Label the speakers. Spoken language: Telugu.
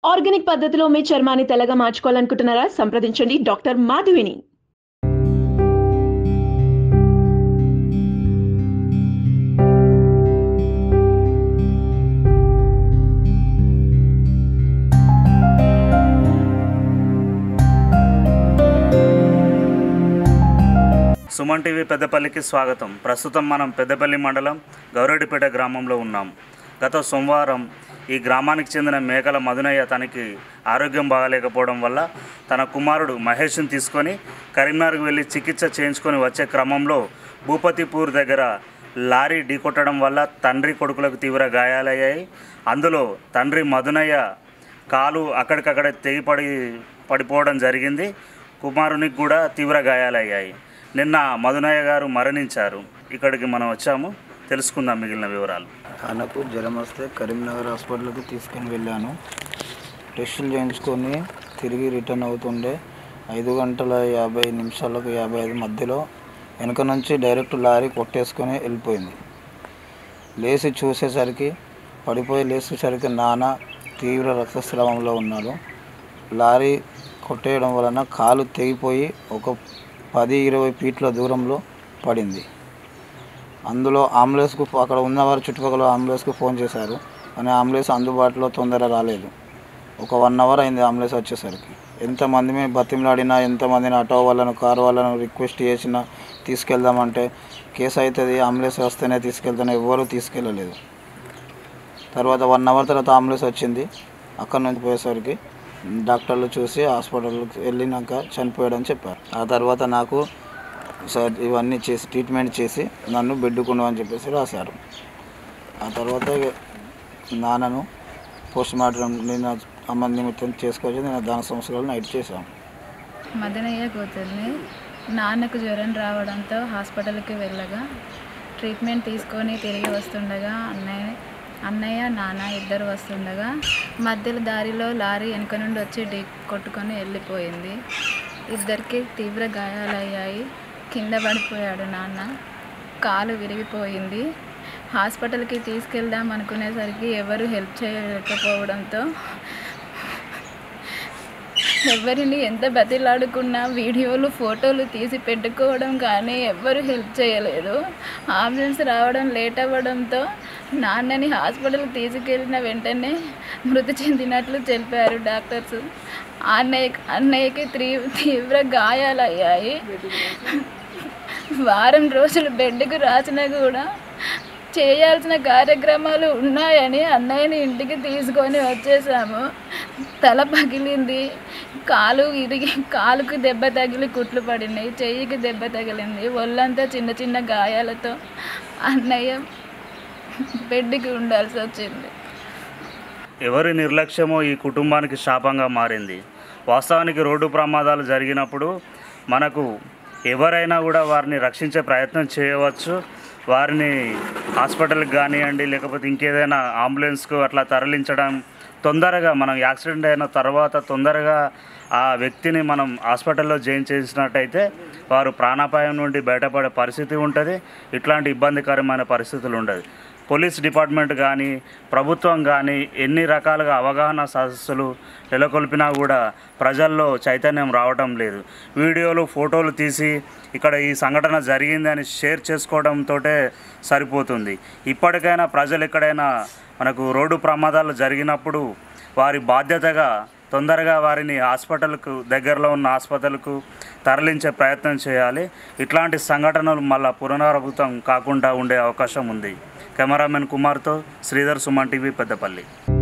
Speaker 1: ఆర్గానిక్ పద్ధతిలో మీ చర్మాన్ని తెల్లగా మార్చుకోవాలనుకుంటున్నారా సంప్రదించండి డాక్టర్ మాధవిని
Speaker 2: సుమన్ టీవీ పెద్దపల్లికి స్వాగతం ప్రస్తుతం మనం పెద్దపల్లి మండలం గౌరెడ్డిపేట గ్రామంలో ఉన్నాం గత సోమవారం ఈ గ్రామానికి చెందిన మేకల మధునయ్య తనకి ఆరోగ్యం బాగాలేకపోవడం వల్ల తన కుమారుడు మహేష్ని తీసుకొని కరీంనగర్కి వెళ్ళి చికిత్స చేయించుకొని వచ్చే క్రమంలో భూపతిపూర్ దగ్గర లారీ ఢీకొట్టడం వల్ల తండ్రి కొడుకులకు తీవ్ర గాయాలయ్యాయి అందులో తండ్రి మధునయ్య కాలు అక్కడికక్కడ తెగిపడి పడిపోవడం జరిగింది కుమారునికి కూడా తీవ్ర గాయాలయ్యాయి నిన్న మధునయ్య గారు మరణించారు ఇక్కడికి మనం వచ్చాము తెలుసుకుందాం మిగిలిన వివరాలు
Speaker 3: ఆయనకు జ్వరం వస్తే కరీంనగర్ హాస్పిటల్కి తీసుకుని వెళ్ళాను టెస్టులు చేయించుకొని తిరిగి రిటర్న్ అవుతుండే ఐదు గంటల యాభై నిమిషాలకు యాభై ఐదు మధ్యలో వెనక నుంచి డైరెక్ట్ లారీ కొట్టేసుకొని వెళ్ళిపోయింది లేచి చూసేసరికి పడిపోయి లేచేసరికి నాన్న తీవ్ర రక్తస్రావంలో ఉన్నాడు లారీ కొట్టేయడం వలన కాలు తెగిపోయి ఒక పది ఇరవై ఫీట్ల దూరంలో పడింది అందులో అంబులెన్స్కు అక్కడ ఉన్నవారు చుట్టుపక్కల అంబులెన్స్కు ఫోన్ చేశారు కానీ అంబులెన్స్ అందుబాటులో తొందర రాలేదు ఒక వన్ అవర్ అయింది అంబులెన్స్ వచ్చేసరికి ఎంతమంది మేము బతిమలాడినా ఎంతమందిని ఆటో వాళ్ళను కారు వాళ్ళను రిక్వెస్ట్ చేసినా తీసుకెళ్దామంటే కేసు అవుతుంది అంబులెన్స్ వస్తేనే తీసుకెళ్తాను ఎవ్వరూ తీసుకెళ్ళలేదు తర్వాత వన్ అవర్ తర్వాత అంబులెన్స్ వచ్చింది అక్కడ నుంచి పోయేసరికి డాక్టర్లు చూసి హాస్పిటల్కి వెళ్ళినాక చనిపోయాడని చెప్పారు ఆ తర్వాత నాకు సార్ ఇవన్నీ చేసి ట్రీట్మెంట్ చేసి నన్ను బెడ్డుకున్నావు అని చెప్పేసి రాశారు ఆ తర్వాత ఇక నాన్నను పోస్ట్ మార్టం నేను అమ్మ నిమిత్తం చేసుకొచ్చి నేను దాన సంవత్సరాలు నైట్ చేశాను
Speaker 4: మదనయ్య కూతుర్ని నాన్నకు జ్వరం రావడంతో హాస్పిటల్కి వెళ్ళగా ట్రీట్మెంట్ తీసుకొని తిరిగి వస్తుండగా అన్నయ్య అన్నయ్య నాన్న ఇద్దరు వస్తుండగా మధ్యలో దారిలో లారీ వెనుక నుండి వచ్చి ఢీ కొట్టుకొని వెళ్ళిపోయింది ఇద్దరికి తీవ్ర గాయాలయ్యాయి కింద పడిపోయాడు నాన్న కాలు విరిగిపోయింది హాస్పిటల్కి తీసుకెళ్దాం అనుకునేసరికి ఎవరు హెల్ప్ చేయలేకపోవడంతో ఎవరిని ఎంత బతిలాడుకున్నా వీడియోలు ఫోటోలు తీసి పెట్టుకోవడం కానీ ఎవ్వరు హెల్ప్ చేయలేదు అంబులెన్స్ రావడం లేట్ అవ్వడంతో నాన్నని హాస్పిటల్కి తీసుకెళ్ళిన వెంటనే మృతి చెందినట్లు తెలిపారు డాక్టర్స్ అన్నయ్య అన్నయ్యకి త్రీ తీవ్ర గాయాలయ్యాయి వారం రోజులు బెడ్కి రాసినా కూడా చేయాల్సిన కార్యక్రమాలు ఉన్నాయని అన్నయ్యని ఇంటికి తీసుకొని వచ్చేసాము తల పగిలింది కాలు ఇరిగి కాలుకు దెబ్బ తగిలి కుట్లు పడినాయి చెయ్యికి దెబ్బ తగిలింది ఒళ్ళంతా చిన్న చిన్న గాయాలతో అన్నయ్య బెడ్కి ఉండాల్సి వచ్చింది
Speaker 2: ఎవరి నిర్లక్ష్యమో ఈ కుటుంబానికి శాపంగా మారింది వాస్తవానికి రోడ్డు ప్రమాదాలు జరిగినప్పుడు మనకు ఎవరైనా కూడా వారిని రక్షించే ప్రయత్నం చేయవచ్చు వారిని హాస్పిటల్కి కానివ్వండి లేకపోతే ఇంకేదైనా అంబులెన్స్కు అట్లా తరలించడం తొందరగా మనం యాక్సిడెంట్ అయిన తర్వాత తొందరగా ఆ వ్యక్తిని మనం హాస్పిటల్లో జాయిన్ చేసినట్టయితే వారు ప్రాణాపాయం నుండి బయటపడే పరిస్థితి ఉంటుంది ఇట్లాంటి ఇబ్బందికరమైన పరిస్థితులు ఉండదు పోలీస్ డిపార్ట్మెంట్ కానీ ప్రభుత్వం కానీ ఎన్ని రకాలుగా అవగాహన సదస్సులు నెలకొల్పినా కూడా ప్రజల్లో చైతన్యం రావటం లేదు వీడియోలు ఫోటోలు తీసి ఇక్కడ ఈ సంఘటన జరిగిందని షేర్ చేసుకోవడంతో సరిపోతుంది ఇప్పటికైనా ప్రజలు ఎక్కడైనా మనకు రోడ్డు ప్రమాదాలు జరిగినప్పుడు వారి బాధ్యతగా తొందరగా వారిని హాస్పిటల్కు దగ్గరలో ఉన్న హాస్పిటల్కు తరలించే ప్రయత్నం చేయాలి ఇట్లాంటి సంఘటనలు మళ్ళా పునరావృతం కాకుండా ఉండే అవకాశం ఉంది కెమెరామెన్ కుమార్తో శ్రీధర్ సుమన్ టీవీ పెద్దపల్లి